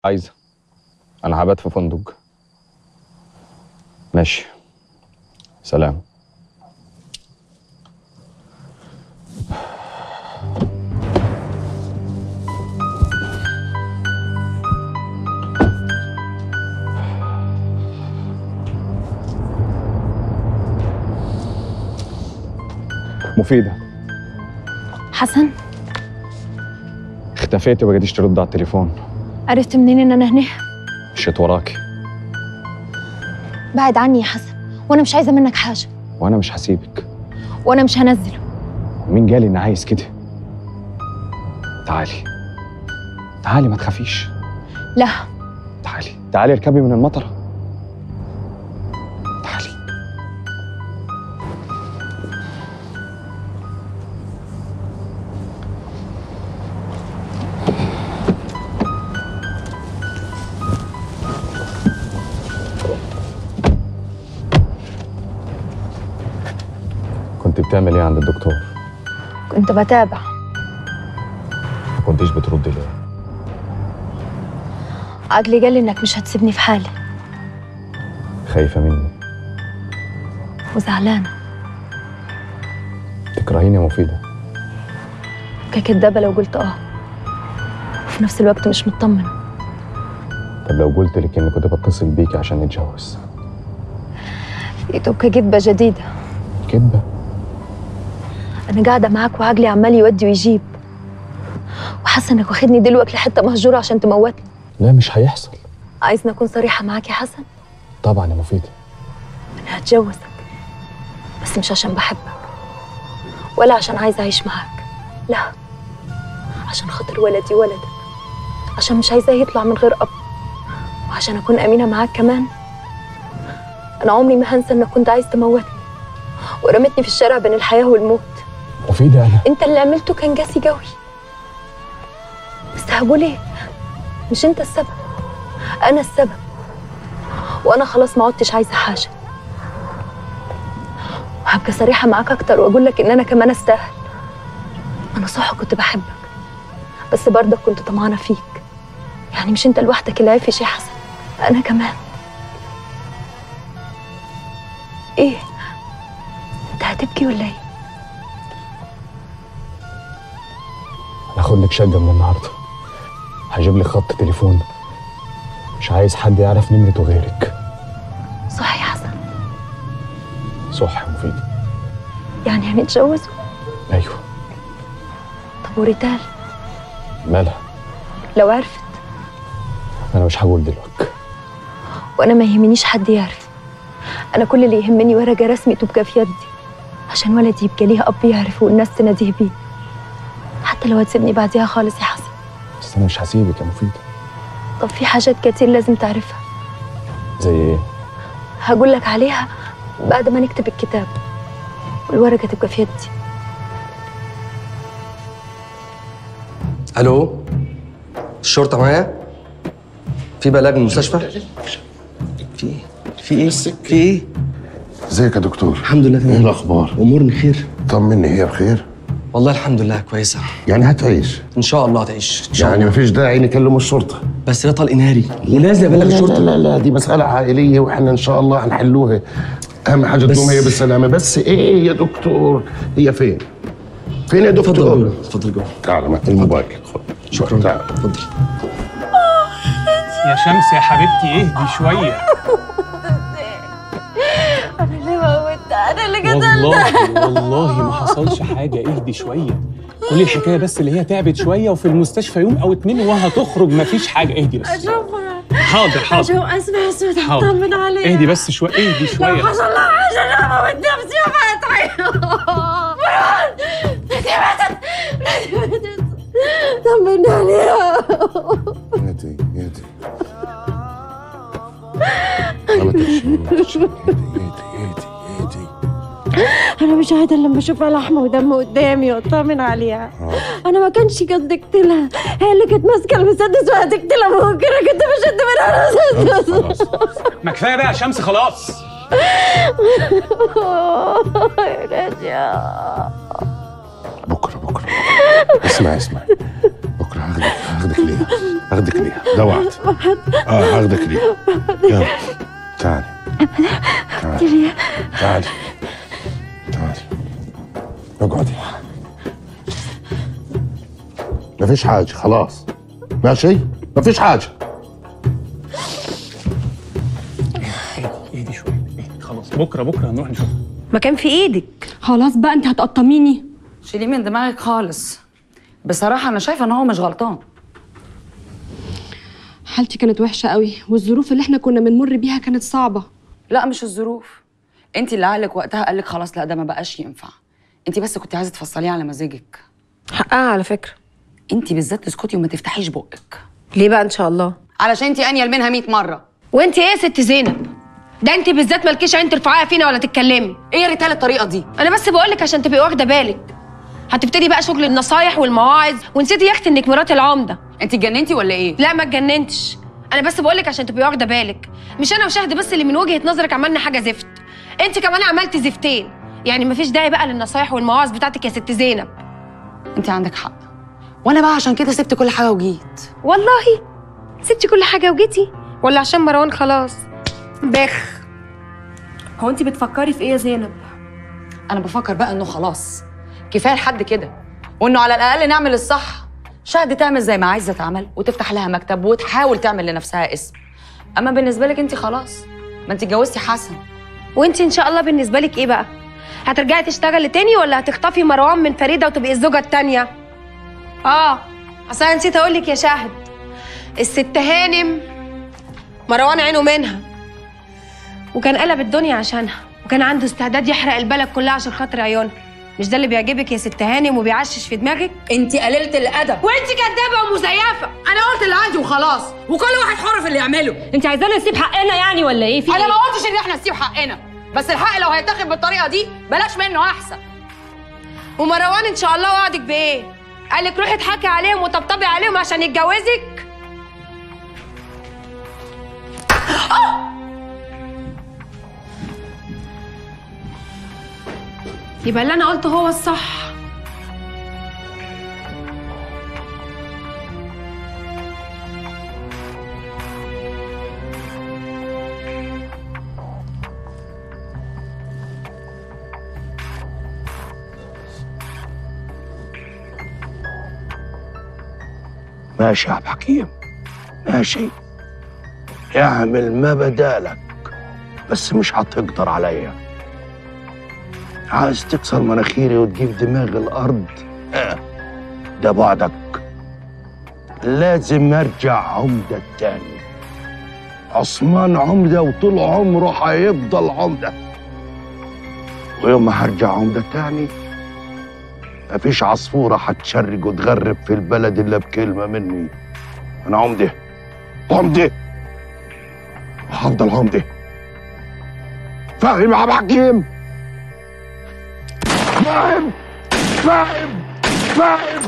عايزة أنا هبات في فندق ماشي سلام مفيدة حسن اختفيتي وما جيتيش ترد على التليفون عرفت منين ان انا هنا مشيت وراكي بعد عني يا حسن وانا مش عايزه منك حاجه وأنا مش هسيبك وانا مش هنزله مين قال إني عايز كده تعالي تعالي ما تخافيش لا تعالي تعالي اركبي من المطرة تعالي كنت بتعمل ايه عند الدكتور؟ كنت بتابع ما كنتيش بتردي ليه؟ عقلي قال لي انك مش هتسيبني في حالي خايفة مني وزعلانه تكرهيني يا مفيدة ككدابه لو قلت اه وفي نفس الوقت مش مطمنه طب لو قلت لك اني كنت بتصل بيكي عشان نتجوز تبقى كدبه جديده كدبة انا قاعده معاك وعقلي عمال يودي ويجيب وحاسه انك واخدني دلوقتي لحته مهجوره عشان تموتني لا مش هيحصل عايزني اكون صريحه معاك يا حسن طبعا يا مفيدة انا هتجوزك بس مش عشان بحبك ولا عشان عايزه اعيش معاك لا عشان خاطر ولدي ولدك عشان مش عايزاه يطلع من غير اب وعشان اكون امينه معاك كمان انا عمري ما هنسى انك كنت عايز تموتني ورمتني في الشارع بين الحياه والموت مفيدة أنا انت اللي عملته كان قاسي قوي بس هقول ايه مش انت السبب انا السبب وانا خلاص ما عدتش عايزه حاجه وهبقى صريحه معاك اكتر واقول لك ان انا كمان استاهل انا صح كنت بحبك بس برضك كنت طمعانه فيك يعني مش انت لوحدك اللي عايش يا حسن انا كمان ايه انت هتبكي ولا ايه هاخد لك شقة من النهاردة هجيب لك خط تليفون مش عايز حد يعرف نمرته غيرك صح يا حسن صح يا مفيدة يعني هنتجوزوا أيوه طب وريتال مالها لو عرفت أنا مش هقول دلوقتي وانا ما يهمنيش حد يعرف انا كل اللي يهمني ورقه رسمي تبقى في يدي عشان ولدي يبقى ليه اب يعرف والناس تناديه بيه حتى لو هتسيبني بعديها خالص يا حسن بس أنا مش هسيبك يا مفيدة طب في حاجات كتير لازم تعرفها زي إيه؟ هقول لك عليها بعد ما نكتب الكتاب والورقه تبقى في يدي الو الشرطه معايا في بلاغ من المستشفى في ايه في ايه في ايه ازيك يا دكتور الحمد لله ايه تمام الاخبار امورني خير طمني هي بخير والله الحمد لله كويسه يعني هتعيش ان شاء الله هتعيش ان شاء يعني الله مفيش داعي نكلم الشرطه بس ده طلق ناري ولازم ابلغ لا لا, الشرطه لا لا دي مساله عائليه واحنا ان شاء الله هنحلوها اهم حاجه بس- تقوم هي بالسلامه بس ايه يا دكتور هي فين فين يا اتفضل دكتور جوه اتفضل جوه تعال ما الموبايل خد شكرا تعال اتفضل يا شمس يا حبيبتي اهدي شويه انا اللي موت انا اللي والله والله ما حصلش حاجه اهدي شويه كل الحكايه بس اللي هي تعبت شويه وفي المستشفى يوم او اتنين وهتخرج مفيش حاجه اهدي بس حاضر حاضر شو اسمع صوت حاضر. اطمن عليه اهدي بس شويه اهدي لو شويه حصل لها حاجه انا موت نفسي وما اتعيط مروان نادي ماتت نادي ماتت طمني عليها هاتي هاتي لا ما تمشي ما تمشي هاتي هاتي هاتي انا مش عايده لما اشوفها لحمه ودم قدامي واطمن عليها انا ما كانش قصدي اقتلها هي اللي كانت ماسكه المسدس وهتقتلها ممكن انا كنت بشد منها المسدس خلاص ما كفايه بقى يا شمس خلاص يا نادية بكره بكره اسمع اسمع بكره هاخدك هاخدك ليها هاخدك ليها ده وعد اه هاخدك ليها يلا تعالي تعالي تعالي تعالي اقعدي مفيش حاجة خلاص ماشي مفيش حاجة اهدي شويه اهدي خلاص بكره بكره هنروح نشوف مكان في ايدك خلاص بقى انت هتقطميني شيليه من دماغك خالص بصراحة أنا شايفة إن هو مش غلطان حالتي كانت وحشه قوي والظروف اللي احنا كنا بنمر بيها كانت صعبه لا مش الظروف أنت اللي عقلك وقتها قالك خلاص لا ده ما بقاش ينفع أنت بس كنت عايزة تفصليه على مزاجك حقها على فكره أنت بالذات تسكتي وما تفتحيش بقك ليه بقى ان شاء الله علشان أنت أنيل منها 100 مرة وانت ايه يا ست زينب ده انت بالذات مالكيش عين ترفعيها فينا ولا تتكلمي إيه يا ريتال الطريقة دي انا بس بقولك عشان تبقي واخده بالك هتبتدي بقى شغل النصايح والمواعظ ونسيتي يا اختي انك مرات العمده أنت اتجننتي ولا إيه؟ لا ما اتجننتش انا بس بقولك عشان تبقي واخده بالك مش انا وشهد بس اللي من وجهه نظرك عملنا حاجه زفت انت كمان عملتي زفتين يعني مفيش داعي بقى للنصايح والمواعظ بتاعتك يا ست زينب أنت عندك حق وأنا بقى عشان كده سبت كل حاجة وجيت والله سبتي كل حاجه وجيتي ولا عشان مروان خلاص بخ هو انت بتفكري في ايه يا زينب أنا بفكر بقى إنه خلاص كفاية لحد كده وإنه على الأقل نعمل الصح شهد تعمل زي ما عايزة تعمل وتفتح لها مكتب وتحاول تعمل لنفسها اسم أما بالنسبة لك أنت خلاص ما أنت اتجوزتي حسن وانت ان شاء الله بالنسبه لك ايه بقى هترجعي تشتغلي تاني ولا هتخطفي مروان من فريده وتبقي الزوجه التانيه اه اصل انا نسيت اقول لك يا شهد الست هانم مروان عينه منها وكان قلب الدنيا عشانها وكان عنده استعداد يحرق البلد كلها عشان خاطر عيونها مش ده اللي بيعجبك يا ست هانم وبيعشش في دماغك أنت قللت الأدب وانت كدابه ومزيفه أنا قلت اللي عندي وخلاص وكل واحد حر في اللي يعمله انت عايزانا نسيب حقنا يعني ولا ايه في انا ما ايه قلتش ان احنا نسيب حقنا بس الحق لو هيتاخد بالطريقه دي بلاش منه احسن ومروان ان شاء الله وعدك بايه قالك روحي اضحكي عليهم وطبطبي عليهم عشان يتجوزك يبقى اللي انا قلته هو الصح ماشي يا عبد الحكيم ماشي اعمل ما بدالك بس مش هتقدر عليا عايز تكسر مناخيري وتجيب دماغ الارض آه. ده بعدك لازم ارجع عمدة تاني عثمان عمدة وطول عمره هيفضل عمدة ويوم ما هرجع عمدة تاني مفيش عصفورة هتشرج وتغرب في البلد إلا بكلمة مني أنا عمدة عمدة وهفضل عمدة فاهم يا عبد الحكيم فاهم فاهم فاهم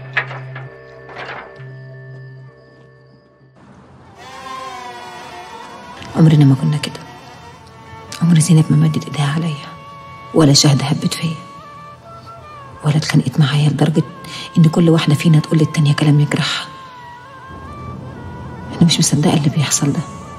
عمرنا ما كنا كده عمر زينب ما مدت ايديها عليا ولا شهد هبت فيا ولا اتخانقت معايا لدرجة إن كل واحدة فينا تقول للتانية كلام يجرحها أنا مش مصدقة اللي بيحصل ده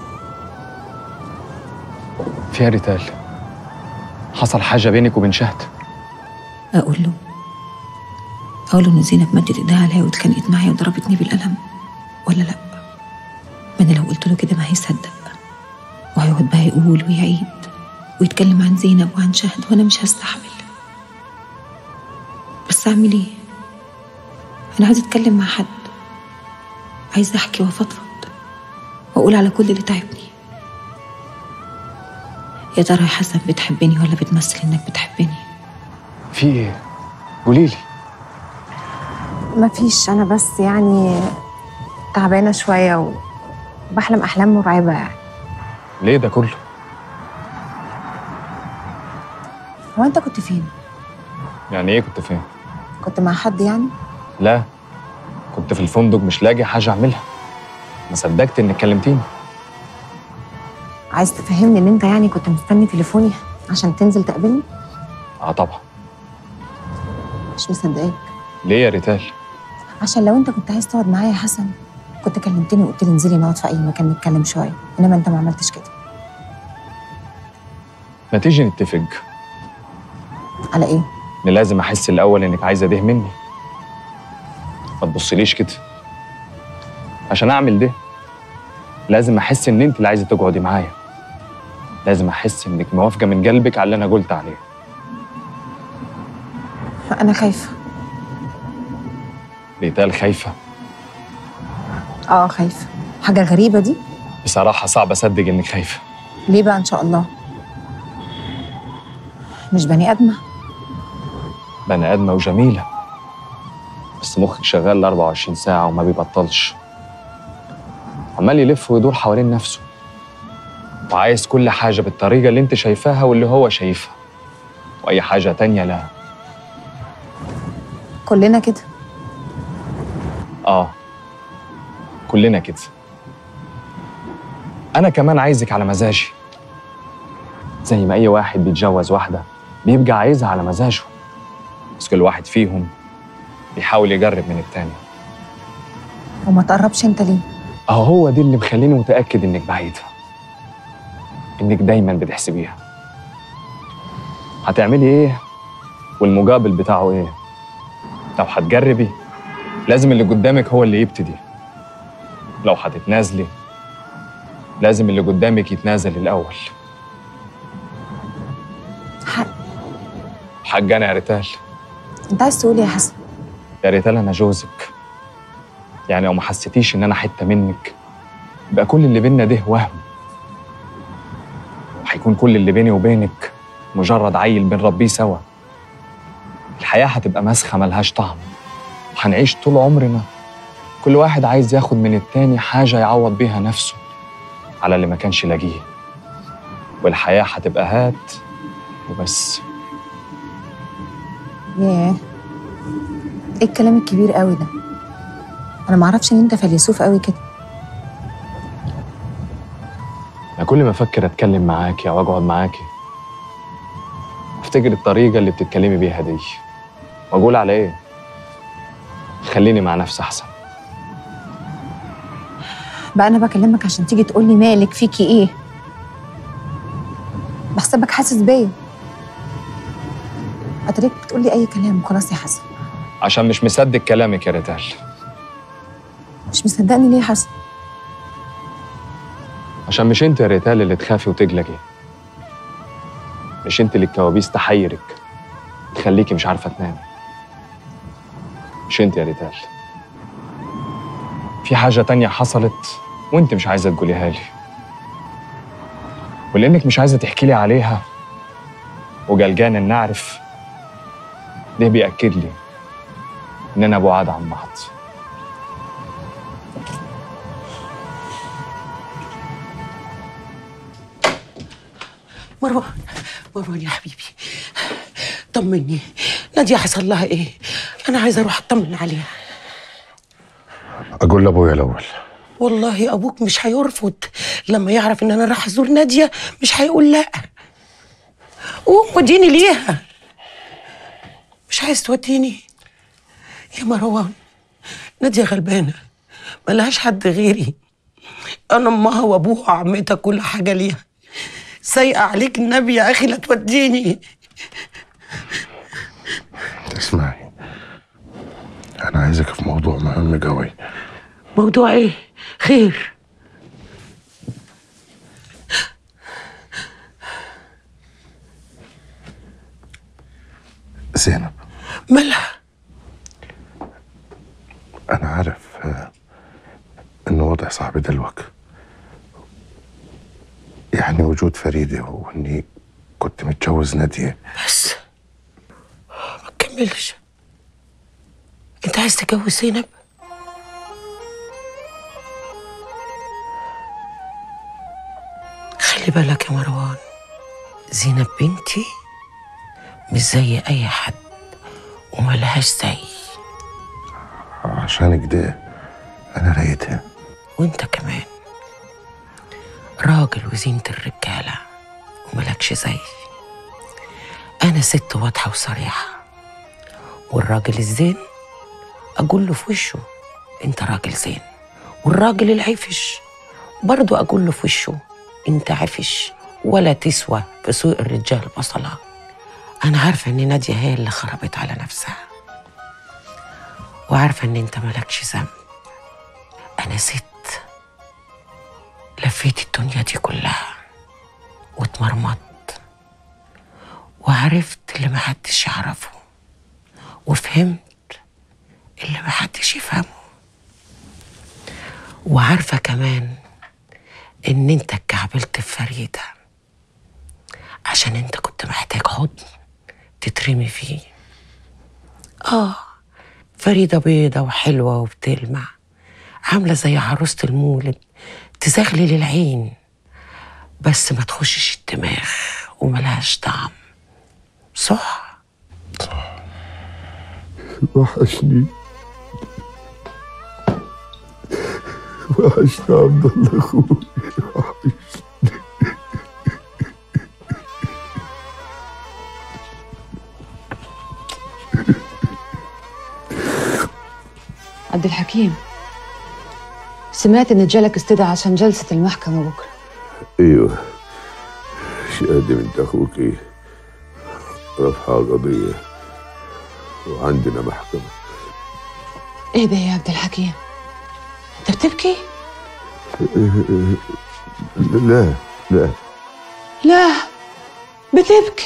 فيها ريتال حصل حاجة بينك وبين شهد أقول له أقول له إن زينب مدت إيديها عليا واتخانقت معايا وضربتني بالقلم ولا لأ ما أنا لو قلت له كده ما هيصدق وهيقعد بقى يقول ويعيد ويتكلم عن زينب وعن شهد وأنا مش هستحمل بس أعمل إيه؟ أنا عايزة أتكلم مع حد عايزة أحكي وأفضفض وأقول على كل اللي تعبني يا ترى يا حسن بتحبني ولا بتمثل إنك بتحبني؟ في ايه؟ قوليلي مفيش انا بس يعني تعبانه شويه وبحلم احلام مرعبه يعني ليه ده كله؟ هو انت كنت فين يعني ايه كنت فين؟ كنت مع حد يعني لا كنت في الفندق مش لاقي حاجة أعملها ما صدقت إنك كلمتيني عايز تفهمني ان انت يعني كنت مستني تليفوني عشان تنزل تقابلني اه طبعا مش مصدقاك ليه يا ريتال؟ عشان لو انت كنت عايز تقعد معايا يا حسن كنت كلمتني وقلت لي انزلي نقعد في اي مكان نتكلم شويه انما انت ما عملتش كده ما تيجي نتفق على ايه ان لازم احس الاول انك عايزه ده مني ما تبصليش كده عشان اعمل ده لازم احس ان انت اللي عايزه تقعدي معايا لازم احس انك موافقه من قلبك على اللي انا قلت عليه انا خايفه ليتال خايفه اه خايفه حاجه غريبه دي بصراحه صعب اصدق انك خايفه ليه بقى ان شاء الله مش بني ادمه بني ادمه وجميله بس مخك شغال ال 24 ساعه وما بيبطلش عمال يلف ويدور حوالين نفسه وعايز كل حاجه بالطريقه اللي انت شايفاها واللي هو شايفها واي حاجه تانية لا كلنا كده اه كلنا كده انا كمان عايزك على مزاجي زي ما اي واحد بيتجوز واحده بيبقى عايزها على مزاجه بس كل واحد فيهم بيحاول يجرب من التاني وما تقربش انت ليه اهو هو دي اللي مخليني متاكد انك بعيده انك دايما بتحسبيها هتعملي ايه والمقابل بتاعه ايه لو هتجربي لازم اللي قدامك هو اللي يبتدي لو هتتنازلي لازم اللي قدامك يتنازل الاول حق حق انا يا ريتال انت عايز تقول إيه يا حسن يا ريتال انا جوزك يعني لو ما حسيتيش ان انا حته منك يبقى كل اللي بينا ده وهم هيكون كل اللي بيني وبينك مجرد عيل بنربيه سوا الحياه هتبقى مسخه ملهاش طعم وهنعيش طول عمرنا كل واحد عايز ياخد من التاني حاجه يعوض بيها نفسه على اللي ما كانش لاقيه والحياه هتبقى هات وبس ياه ايه الكلام الكبير قوي ده انا ما اعرفش ان انت فيلسوف قوي كده انا كل ما افكر اتكلم معاكي او اقعد معاكي افتكر الطريقه اللي بتتكلمي بيها دي واقول على ايه خليني مع نفسي احسن بقى انا بكلمك عشان تيجي تقول لي مالك فيكي ايه بحسبك حاسس بيا اتريك بتقول لي اي كلام وخلاص يا حسن عشان مش مصدق كلامك يا ريتال مش مصدقني ليه يا حسن عشان مش انت يا ريتال اللي تخافي وتقلقي مش انت اللي الكوابيس تحيرك تخليكي مش عارفه تنامي مش انت يا ريتال في حاجه تانية حصلت وانت مش عايزه تقوليها لي ولانك مش عايزه تحكي لي عليها وجلجان ان اعرف ده بيأكد لي اننا بعاد عن بعض مروان مروان يا حبيبي طمني نادية حصل لها ايه؟ أنا عايزة أروح أطمن عليها اقول لابويا الاول والله أبوك مش هيرفض لما يعرف إن أنا راح أزور نادية مش هيقول لأ قوم وديني ليها مش عايز توديني يا مروان نادية غلبانة ملهاش حد غيري أنا أمها وأبوها وعمتها كل حاجة ليها سايقة عليك النبي يا أخي لا توديني اسمعي انا عايزك في موضوع مهم قوي موضوع إيه؟ خير زينب مالها؟ انا عارف آه، ان وضع صعب دلوقتي يعني وجود فريدة واني كنت متجوز نادية بس ما تكملش انت عايز تتجوز زينب خلي بالك يا مروان زينب بنتي مش زي اي حد وملهاش زي عشان كده انا لقيتها وانت كمان راجل وزينة الرجالة وملكش زي أنا ست واضحة وصريحة والراجل الزين اقول له في وشه انت راجل زين والراجل العفش برضه اقول له في وشه انت عفش ولا تسوى في سوق الرجال بصله انا عارفه ان ناديه هي اللي خربت على نفسها وعارفه ان انت مالكش ذنب انا ست لفيت الدنيا دي كلها واتمرمطت وعرفت اللي محدش يعرفه وفهمت اللي محدش يفهمه وعارفة كمان إن أنت اتكعبلت في فريدة عشان أنت كنت محتاج حضن تترمي فيه آه فريدة بيضة وحلوة وبتلمع عاملة زي عروسة المولد تزغلل العين بس ما تخشش الدماغ وملهاش طعم صح وحشني وحشني عبد الله اخوي وحشني عبد الحكيم سمعت ان جالك استدعاء عشان جلسة المحكمة بكرة ايوه شادي بنت اخوك ايه رفع قضية وعندنا محكمة ايه ده يا عبد الحكيم انت بتبكي؟ لا لا لا بتبكي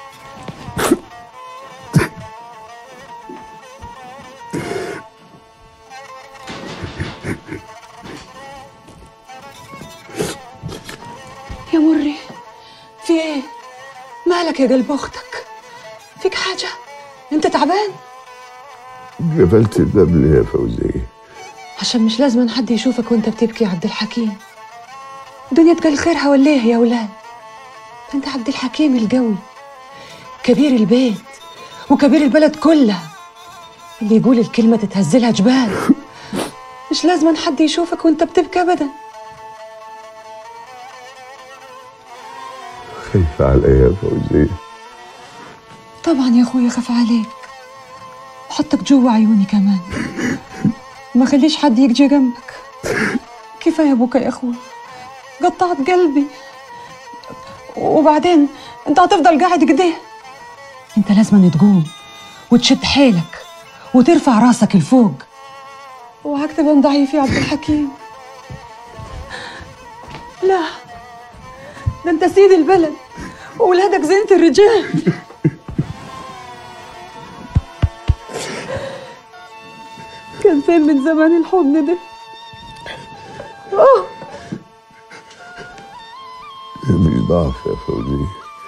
يا مري في ايه؟ مالك يا قلب اختك؟ فيك حاجة؟ انت تعبان؟ قفلت الباب ليه يا فوزية عشان مش لازم حد يشوفك وانت بتبكي يا عبد الحكيم الدنيا تقل خيرها ولا ايه يا ولاد انت عبد الحكيم القوي كبير البيت وكبير البلد كلها اللي يقول الكلمة تتهزلها جبال مش لازم حد يشوفك وانت بتبكي ابدا خايفة عليا يا فوزية طبعا يا اخويا خاف عليك وحطك جوا عيوني كمان ما خليش حد يجي جنبك كفايه ابوك يا اخوي قطعت قلبي وبعدين انت هتفضل قاعد كده انت لازم تقوم وتشد حيلك وترفع راسك لفوق اوعاك تبقى ضعيف يا عبد الحكيم لا ده انت سيد البلد وولادك زينة الرجال كان فين من زمان الحضن ده اه مش ضعف يا فوزية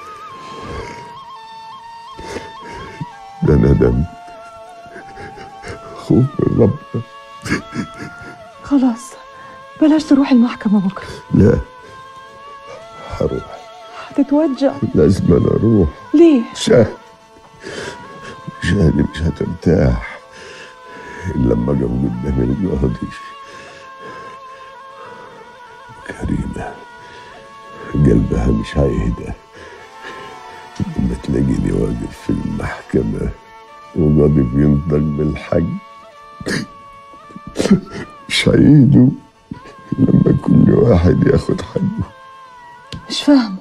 ده ندم خوف من ربنا خلاص بلاش تروح المحكمة بكرة لا هروح هتتوجع لازم أنا أروح ليه؟ شهد شهدي مش هترتاح إلا لما أقف قدام القاضي كريمة قلبها مش هيهدى لما تلاقيني واقف في المحكمة وقاضي بينطق بالحق مش هيهدوا لما كل واحد ياخد حقه مش فاهمة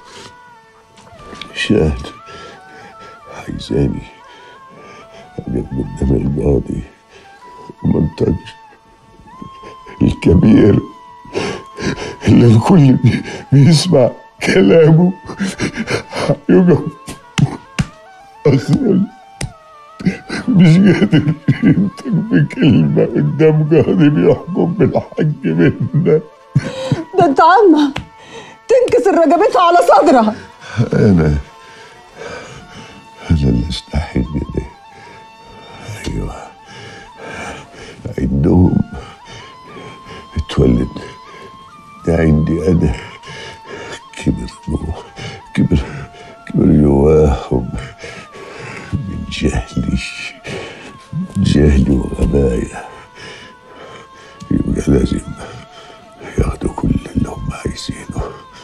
شهد عايزاني أقف قدام القاضي ومنتج الكبير اللي الكل بي- بيسمع كلامه يقف أخجل مش قادر ينطق بكلمة قدام قاضي بيحكم بالحق منا ده انت عمة تنكسر رقبتها على صدرها أنا أنا اللي أستحق ده أيوه عندهم اتولد ده عندي أنا كبر جوه كبر كبر جواهم من جهلي من جهلي وغبايا يبقى لازم ياخدوا كل اللي هم عايزينه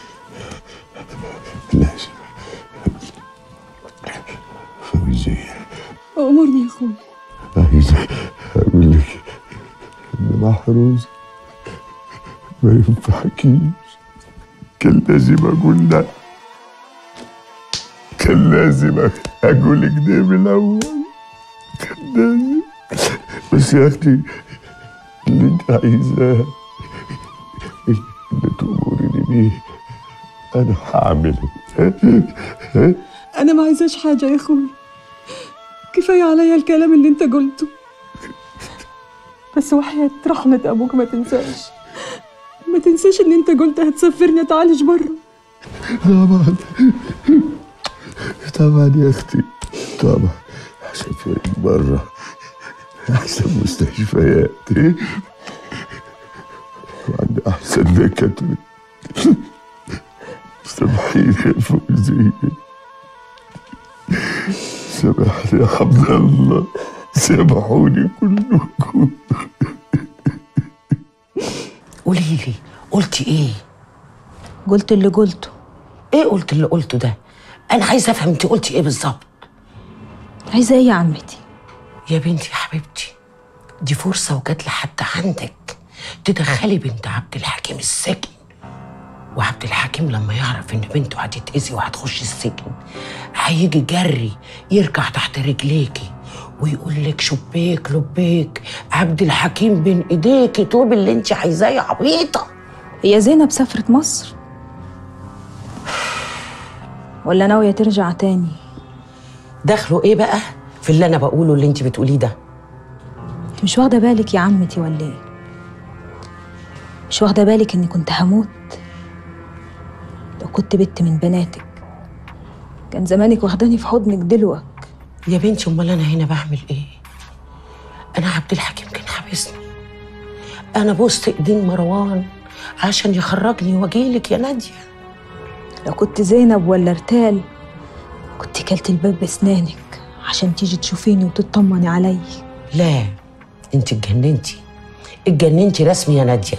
لازم فوزية أمرني يا أخوي عايز أقول لك إن محروس ما ينفعكيش كان لازم أقول لا كان لازم أقول كده من الأول كان لازم بس يا أختي اللي أنت عايزاه اللي تأمرني بيه أنا هعمله أنا ما عايزاش حاجة يا أخوي كفاية عليا الكلام اللي أنت قلته بس وحياة رحمة أبوك ما تنساش ما تنساش إن أنت قلت هتسافرني أتعالج بره طبعا طبعا يا اختي طبعا هسافرك بره احسن مستشفيات إيه؟ وعند احسن دكاتره سامحيني يا فوزية سامحني يا عبد الله سامحوني كلكم قولي لي قلتي ايه قلت اللي قلته ايه قلت اللي قلته ده انا عايزه افهم انت قلتي ايه بالظبط عايزة إيه يا عمتي يا بنتي يا حبيبتي دي فرصه وجات لحد عندك تدخلي بنت عبد الحكيم السجن وعبد الحكيم لما يعرف ان بنته هتتأذي وهتخش السجن هيجي جري يركع تحت رجليكي ويقول لك شبيك لبيك عبد الحكيم بين ايديكي طوب اللي انت عايزاه يا عبيطه هي زينب سافرت مصر ولا ناوية ترجع تاني دخله ايه بقى في اللي انا بقوله اللي انت بتقوليه ده انت مش واخدة بالك يا عمتي ولا ايه مش واخدة بالك اني كنت هموت لو كنت بنت من بناتك كان زمانك واخداني في حضنك دلوقتي يا بنتي امال انا هنا بعمل ايه انا عبد الحكيم كان حابسني انا بوست ايدين مروان عشان يخرجني واجيلك يا ناديه لو كنت زينب ولا ارتال كنت كلت الباب باسنانك عشان تيجي تشوفيني وتطمني علي لا انت اتجننتي اتجننتي رسمي يا ناديه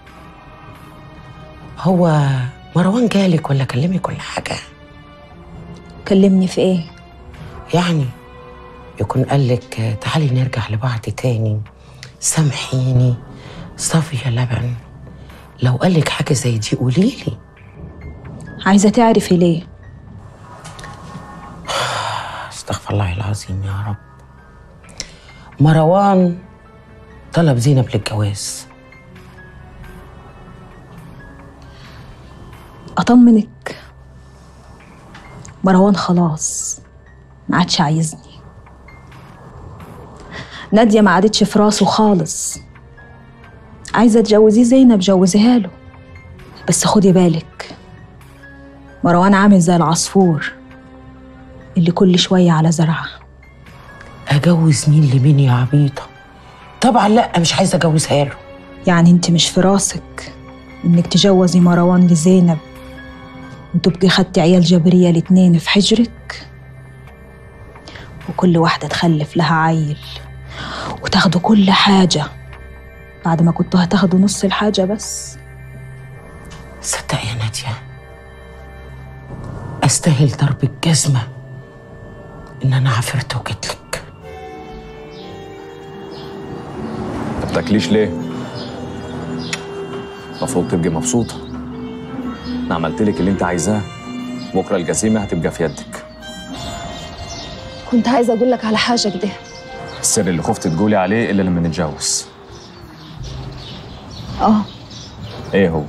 هو مروان جالك ولا كلمك ولا حاجه كلمني في ايه يعني يكون قالك تعالي نرجع لبعض تاني سامحيني صافية لبن لو قالك حاجة زي دي قوليلي عايزة تعرفي ليه استغفر الله العظيم يا رب مروان طلب زينب للجواز أطمنك مروان خلاص ما عادش عايزني نادية ما عادتش في راسه خالص عايزة تجوزيه زينب جوزيها له بس خدي بالك مروان عامل زي العصفور اللي كل شوية على زرعة أجوز مين لمين يا عبيطة طبعا لا مش عايزة أجوزها له يعني انت مش في راسك انك تجوزي مروان لزينب وتبقي خدتي عيال جبرية الاتنين في حجرك وكل واحدة تخلف لها عيل وتاخدوا كل حاجة بعد ما كنتوا هتاخدوا نص الحاجة بس صدق يا نادية أستاهل ضرب الجزمة إن أنا عفرت وجيتلك ما بتاكليش ليه؟ المفروض تبقي مبسوطة أنا عملت لك اللي أنت عايزاه بكرة الجسيمة هتبقى في يدك كنت عايزة أقول لك على حاجة كده السر اللي خفت تقولي عليه إلا لما نتجوز آه إيه هو؟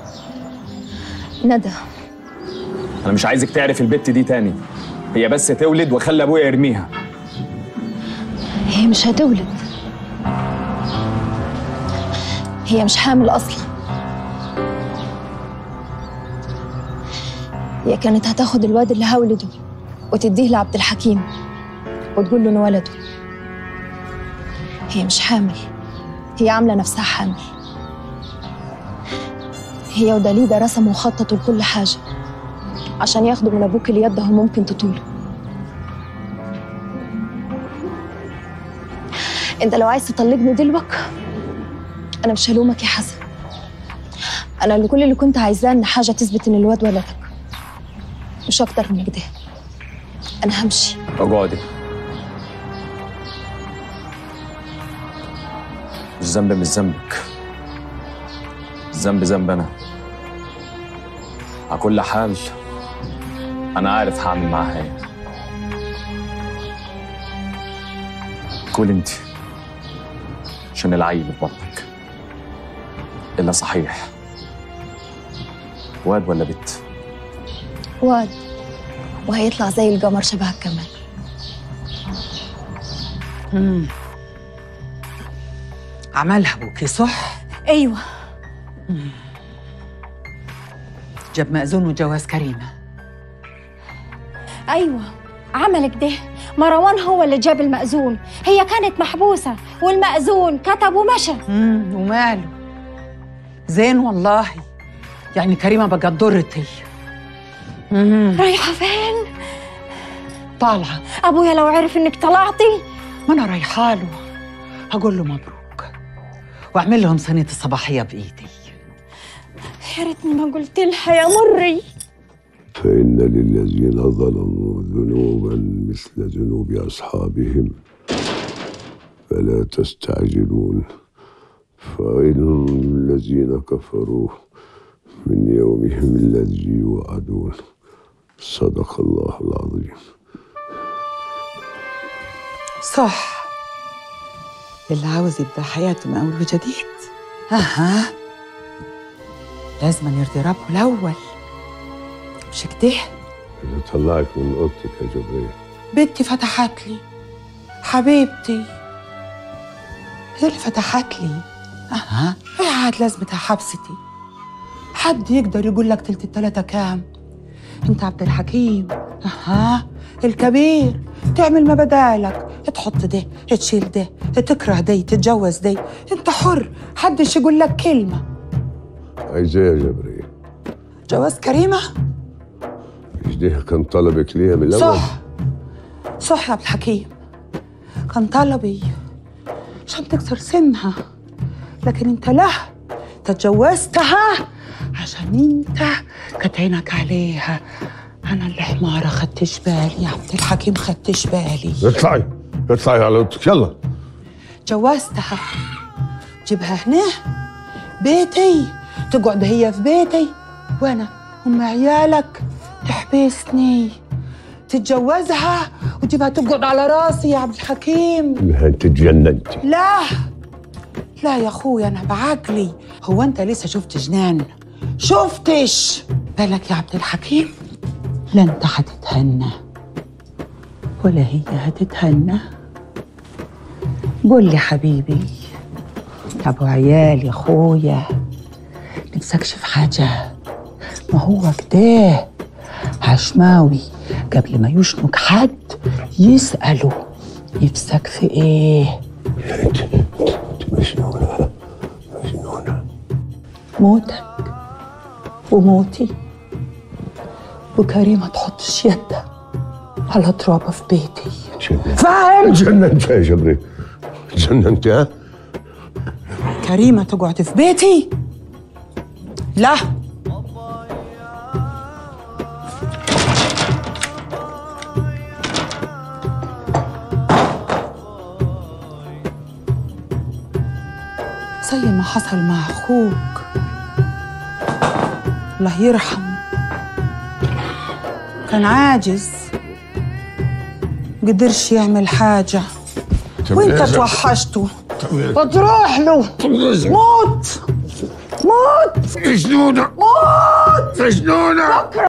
ندى أنا مش عايزك تعرف البت دي تاني هي بس تولد وخلي أبويا يرميها هي مش هتولد هي مش حامل أصلا هي كانت هتاخد الواد اللي هولده وتديه لعبد الحكيم وتقول له إنه ولده هي مش حامل هي عاملة نفسها حامل هي ودليدة رسموا وخططوا لكل حاجة عشان ياخدوا من أبوك اللي يده ممكن تطوله انت لو عايز تطلقني دلوك انا مش هلومك يا حسن انا اللي كل اللي كنت عايزاه ان حاجه تثبت ان الواد ولدك مش اكتر من كده انا همشي اقعدي الذنب مش ذنبك الذنب ذنب انا على كل حال انا عارف هعمل معاها ايه كل انت عشان العيل في بطنك الا صحيح واد ولا بت واد وهيطلع زي القمر شبهك كمان مم. عملها ابوكي صح؟ ايوه جاب مأذون وجواز كريمة ايوه عمل كده مروان هو اللي جاب المأذون هي كانت محبوسة والمأذون كتب ومشى امم وماله زين والله يعني كريمة بقت ضرتي مم. رايحة فين؟ طالعة أبويا لو عرف إنك طلعتي ما أنا رايحة له هقول له مبروك وأعمل لهم صينية الصباحية بإيدي يا ريتني ما قلت لها يا مري فإن للذين ظلموا ذنوبا مثل ذنوب أصحابهم فلا تستعجلون فويل للذين كفروا من يومهم الذي يوعدون صدق الله العظيم صح اللي عاوز يبدأ حياته من أول وجديد أها لازم يرضي ربه الأول مش كده إذا طلعك من أوضتك يا جبريل بنتي فتحت لي حبيبتي هي اللي فتحت لي اها هي عاد لازمتها حبستي حد يقدر يقول لك تلت التلاتة كام انت عبد الحكيم اها الكبير تعمل ما بدالك تحط ده تشيل ده تكره دي تتجوز دي انت حر حدش يقول لك كلمة عايزة إيه يا جبريل جواز كريمة مش ده كان طلبك ليها من الأول صح صح يا عبد الحكيم كان طلبي عشان تكسر سمها لكن انت لا تجوزتها عشان انت كانت عينك عليها انا اللي حماره خدتش بالي يا عبد الحكيم خدتش بالي اطلعي اطلعي على أوضتك يلا جوزتها جيبها هنا بيتي تقعد هي في بيتي وانا ام عيالك تحبسني تتجوزها وتجيبها تقعد على راسي يا عبد الحكيم انت اتجننتي لا لا يا اخويا انا بعقلي هو انت لسه شفت جنان شفتش بالك يا عبد الحكيم لا انت هتتهنى ولا هي هتتهنى قول لي حبيبي يا ابو عيال يا اخويا نفسكش في حاجه ما هو كده عشماوي قبل ما يشنك حد يسأله نفسك في ايه مجنونة مجنونة موتك وموتي وكريمة تحطش يدها على ترابة في بيتي فاهم؟ جننت يا جبريل جننت ها كريمة تقعد في بيتي لا زي ما حصل مع اخوك الله يرحمه كان عاجز قدرش يعمل حاجة وانت توحشته وتروح له موت موت مجنونة موت مجنونة